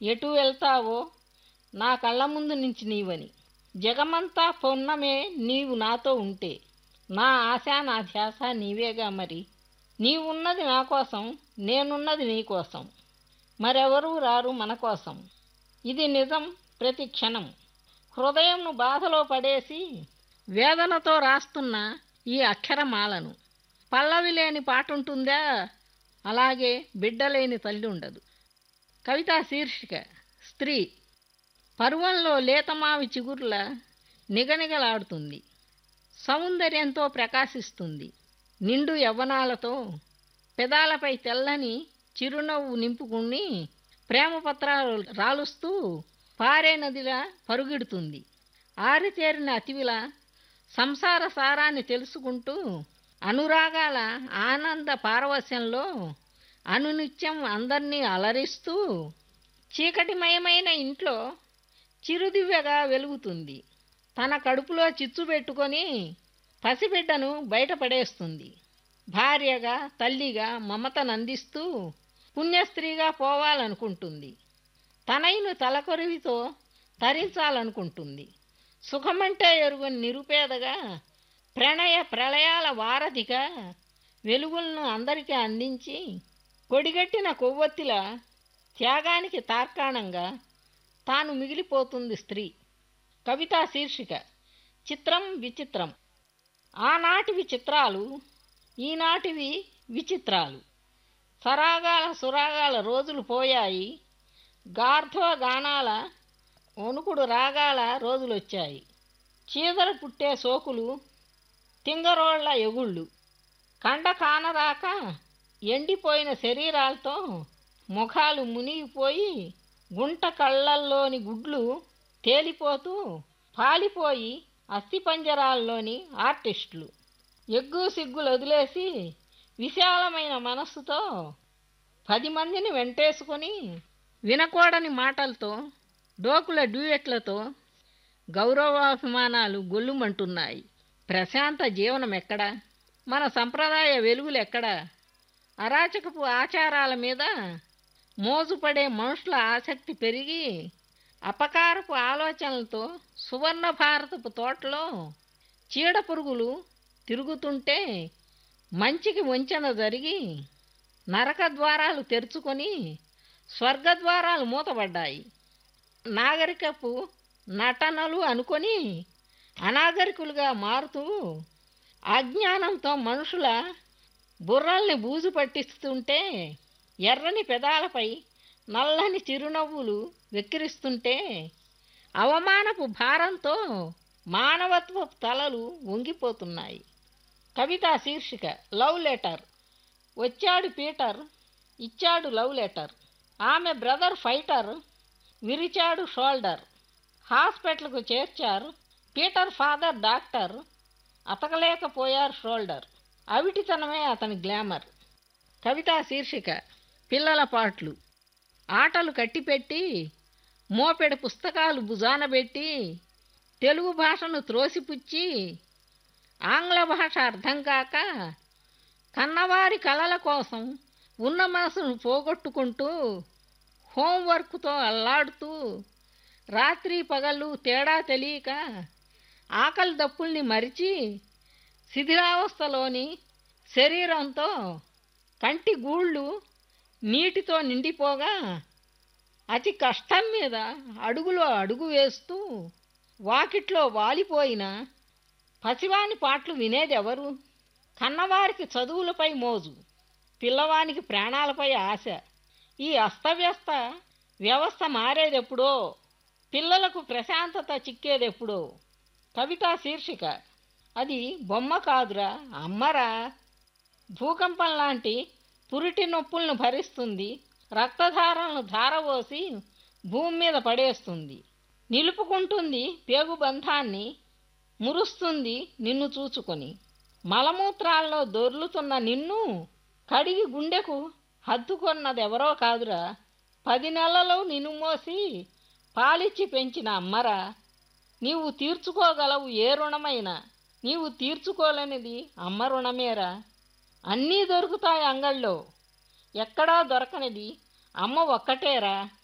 ఎటు వెళ్తావో నా కళ్ళ ముందు నుంచి నీవని జగమంతా పొన్నమే నీవు నాతో ఉంటే నా ఆశ నా ధ్యాస నీవేగా మరి నీవున్నది నా కోసం నేనున్నది నీ కోసం మరెవరూ రారు మన కోసం ఇది నిజం ప్రతి క్షణం హృదయంను బాధలో పడేసి వేదనతో రాస్తున్న ఈ అక్షరమాలను పల్లవి లేని పాట ఉంటుందా అలాగే బిడ్డ లేని తల్లి ఉండదు కవితా శీర్షిక స్త్రీ పర్వంలో లేతమావి చిగుర్ల నిగనిగలాడుతుంది సౌందర్యంతో ప్రకాశిస్తుంది నిండు యవ్వనాలతో పెదాలపై తెల్లని చిరునవ్వు నింపుకుని ప్రేమ పత్రాలు రాలుస్తూ పారే నదిలా పరుగెడుతుంది ఆరితేరిన అతివిలా సంసార సారాన్ని తెలుసుకుంటూ అనురాగాల ఆనంద పారవస్యంలో అనునిత్యం అందర్నీ అలరిస్తూ చీకటిమయమైన ఇంట్లో చిరుదివ్యగా వెలుగుతుంది తన కడుపులో చిచ్చు పెట్టుకొని పసిబిడ్డను బయటపడేస్తుంది భార్యగా తల్లిగా మమతనందిస్తూ పుణ్యస్త్రీగా పోవాలనుకుంటుంది తనయును తలకొరివితో తరించాలనుకుంటుంది సుఖమంటే ఎరుగని నిరుపేదగా ప్రణయ ప్రళయాల వారధిగా వెలుగులను అందరికీ అందించి కొడిగట్టిన కొవ్వొత్తిల త్యాగానికి తార్కాణంగా తాను మిగిలిపోతుంది స్త్రీ కవితా శీర్షిక చిత్రం విచిత్రం ఆనాటివి చిత్రాలు ఈనాటివి విచిత్రాలు సరాగాల సురాగాల రోజులు పోయాయి గార్ధవ గానాల వణుకుడు రాగాల రోజులొచ్చాయి చీదర పుట్టే సోకులు తింగరోళ్ల ఎగుళ్ళు కండ కానరాక ఎండిపోయిన శరీరాలతో ముఖాలు మునిగిపోయి గుంట కళ్ళల్లోని గుడ్లు తేలిపోతూ పాలిపోయి అస్థిపంజరాల్లోని ఆర్టిస్టులు ఎగ్గు సిగ్గులు వదిలేసి విశాలమైన మనస్సుతో పది మందిని వెంటేసుకొని వినకూడని మాటలతో డోకుల డ్యూయెట్లతో గౌరవాభిమానాలు గొల్లుమంటున్నాయి ప్రశాంత జీవనం ఎక్కడా మన సంప్రదాయ వెలుగులు ఎక్కడా అరాచకపు ఆచారాల మీద మోజుపడే మనుషుల ఆసక్తి పెరిగి అపకారపు ఆలోచనలతో సువర్ణ భారతపు తోటలో చీడ పురుగులు తిరుగుతుంటే మంచికి వంచన జరిగి నరక ద్వారాలు తెరుచుకొని స్వర్గద్వారాలు మూతబడ్డాయి నాగరికపు నటనలు అనుకొని అనాగరికులుగా మారుతూ అజ్ఞానంతో మనుషుల బుర్రల్ని బూజు పట్టిస్తుంటే ఎర్రని పెదాలపై నల్లని చిరునవ్వులు వెక్కిరిస్తుంటే అవమానపు భారంతో మానవత్వపు తలలు వంగిపోతున్నాయి కవితా శీర్షిక లవ్ లెటర్ వచ్చాడు పీటర్ ఇచ్చాడు లవ్ లెటర్ ఆమె బ్రదర్ ఫైటర్ విరిచాడు షోల్డర్ హాస్పిటల్కు చేర్చారు పీటర్ ఫాదర్ డాక్టర్ అతకలేకపోయారు షోల్డర్ అవిటితనమే అతని గ్లామర్ కవితా శీర్షిక పిల్లల పాటలు ఆటలు కట్టిపెట్టి మోపెడు పుస్తకాలు భుజాన పెట్టి తెలుగు భాషను త్రోసిపుచ్చి ఆంగ్ల భాష అర్థం కాక కన్నవారి కలల కోసం ఉన్న మనసును పోగొట్టుకుంటూ హోంవర్క్తో అల్లాడుతూ రాత్రి పగలు తేడా తెలియక ఆకలి దప్పుల్ని మరిచి శిథిలావస్థలోని శరీరంతో కంటి గూళ్ళు నీటితో నిండిపోగా అతి కష్టం మీద అడుగులో అడుగు వేస్తూ వాకిట్లో వాలిపోయిన పసివాని పాటలు వినేది ఎవరు కన్నవారికి చదువులపై మోజు పిల్లవానికి ప్రాణాలపై ఆశ ఈ అస్తవ్యస్త వ్యవస్థ మారేదెప్పుడో పిల్లలకు ప్రశాంతత చిక్కేదెప్పుడో కవితా శీర్షిక అది బొమ్మ కాదురా అమ్మరా భూకంపం లాంటి పురిటి నొప్పులను భరిస్తుంది రక్తధారలను ధారపోసి భూమి మీద పడేస్తుంది నిలుపుకుంటుంది పేగుబంధాన్ని మురుస్తుంది నిన్ను చూచుకొని మలమూత్రాల్లో దొర్లుతున్న నిన్ను కడిగి గుండెకు హత్తుకొన్నదెవరో కాదురా పది నెలలు నిన్ను మోసి పాలిచ్చి పెంచిన అమ్మరా నీవు తీర్చుకోగలవు ఏ రుణమైనా నీవు తీర్చుకోలేనిది అమ్మ రుణమేరా అన్నీ దొరుకుతాయి అంగళ్ళో ఎక్కడా దొరకనిది అమ్మ ఒక్కటేరా